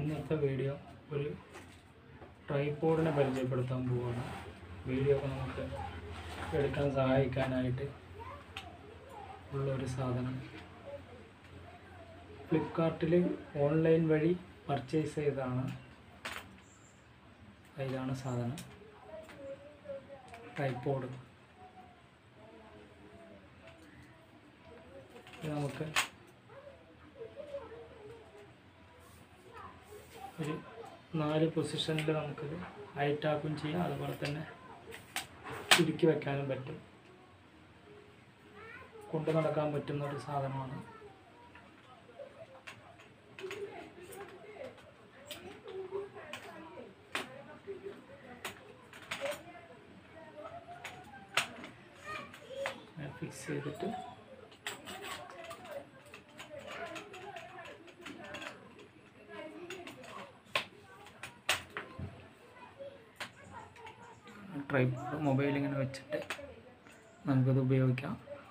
ഇന്നത്തെ വീഡിയോ ഒരു ട്രൈപോഡിനെ പരിചയപ്പെടുത്താൻ പോവുകയാണ് വീഡിയോ ഒക്കെ നമുക്ക് എടുക്കാൻ സഹായിക്കാനായിട്ട് ഉള്ളൊരു സാധനം ഫ്ലിപ്കാർട്ടിൽ ഓൺലൈൻ വഴി പർച്ചേസ് ചെയ്തതാണ് ഇതാണ് സാധനം ട്രൈപോഡ് ഇത് നമുക്ക് ഒരു നാല് പൊസിഷനിൽ നമുക്കിത് ഹൈറ്റാക്കും ചെയ്യാം അതുപോലെ തന്നെ ചുരുക്കി വെക്കാനും പറ്റും കൊണ്ടു നടക്കാൻ പറ്റുന്ന ഒരു സാധനമാണ് ഫിക്സ് ചെയ്തിട്ട് ട്രൈപ്പോഡ് മൊബൈൽ ഇങ്ങനെ വെച്ചിട്ട് നമുക്കത് ഉപയോഗിക്കാം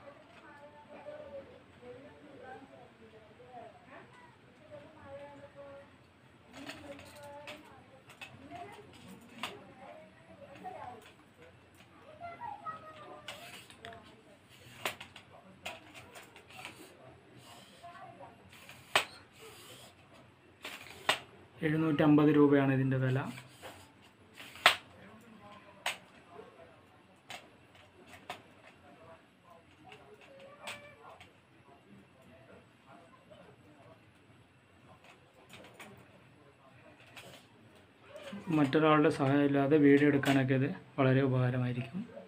എഴുന്നൂറ്റമ്പത് രൂപയാണ് ഇതിൻ്റെ വില മറ്റൊരാളുടെ സഹായമില്ലാതെ വീഡിയോ എടുക്കാനൊക്കെ ഇത് വളരെ ഉപകാരമായിരിക്കും